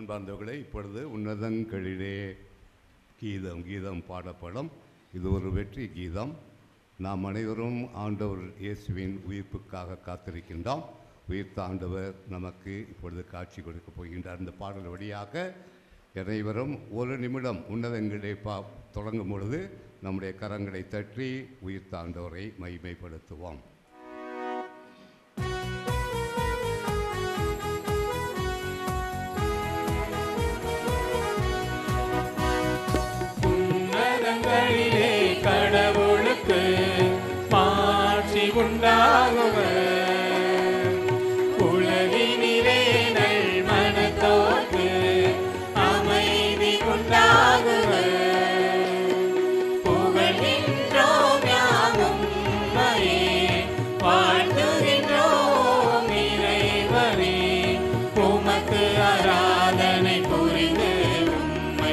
அன்பார்ந்தவர்களே இப்பொழுது உன்னதங்களிலே கீதம் கீதம் பாடப்படும் இது ஒரு வெற்றி கீதம் நாம் அனைவரும் ஆண்டவர் இயேசுவின் உயிர்ப்புக்காக காத்திருக்கின்றோம் உயிர்த்த ஆண்டவர் நமக்கு இப்பொழுது காட்சி கொடுக்கப் போகின்றார் இந்த பாடல் வழியாக அனைவரும் ஒரு நிமிடம் உன்னதங்களை பா தொடங்கும் பொழுது நம்முடைய கரங்களை தட்டி உயிர்த்த ஆண்டவரை மைமைப்படுத்துவோம் உன்னதங்களிலே கடவுளுக்கு மாட்சி உண்டாகுக உலகினிலே நல் மனத்தோர்க்கு அமைதி உண்டாகுக புகழ்கின்றோம் யாவும் உம்மையே, வாழ்த்துகின்றோம் இறைவனே உமக்கு ஆராதனை புரிந்து உம்மை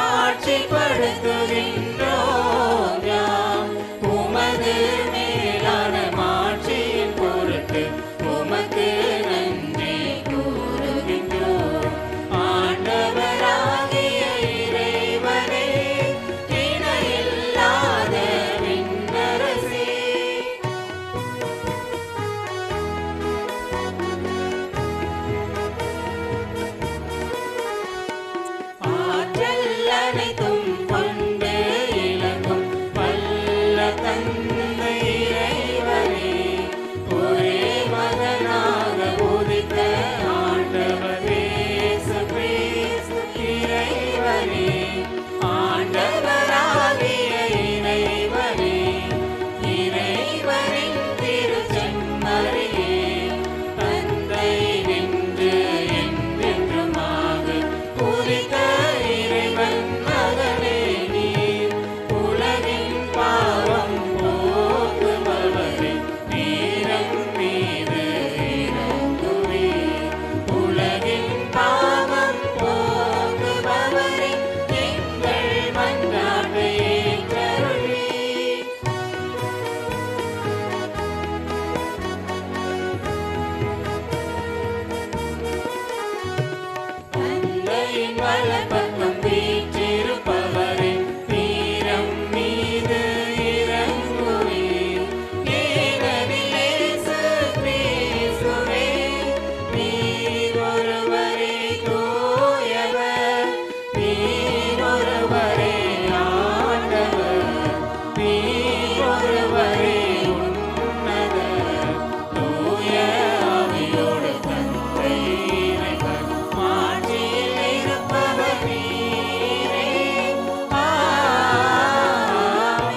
மாட்சிப்படுத்துகின்றோம் யாம் உமது மேலான மாட்சியின் பொருட்டு உமக்கு நன்றி கூறுகின்றோம் ஆண்டவராகிய இறைவனே இணையில்லாத விண்ணரசே ஆற்றல் அனைத்தும் கொண்டு இலங்கும் வல்ல தந்தை இறைவனே ஒரே மகனாக உதித்த ஆண்டவர் இயேசு கிறிஸ்து இறைவனே ஆண்டவராகிய இறைவனே இறைவனின் திருச்செம்மறியே தந்தை நின்று என்றென்றுமாக உதித்த இறைவன் மகனே நீர் உலகின் பாவம் போக்குபவரே நீரம் மீது இறங்குவீர் உலகின் பாவம் போக்குபவரே எங்கள் மன்றாட்டை ஏற்றருளீர் தந்தையின் வலப்பக்கம் வீற்றிருப்பவரே தீரம் மீது இறங்குவீர் ஏனெனில் இயேசு கிறிஸ்துவே நீர் ஒருவரே தூயவர் நீர் ஒருவரே ஆண்டவர் நீர் ஒருவரே உன்னதர் தூய ஆவியோடு தந்தை இறைவன் மாட்சியில் இருப்பவர் நீரே ஆமென்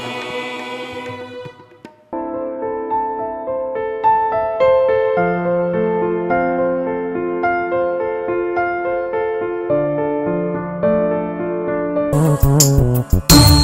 Thank you.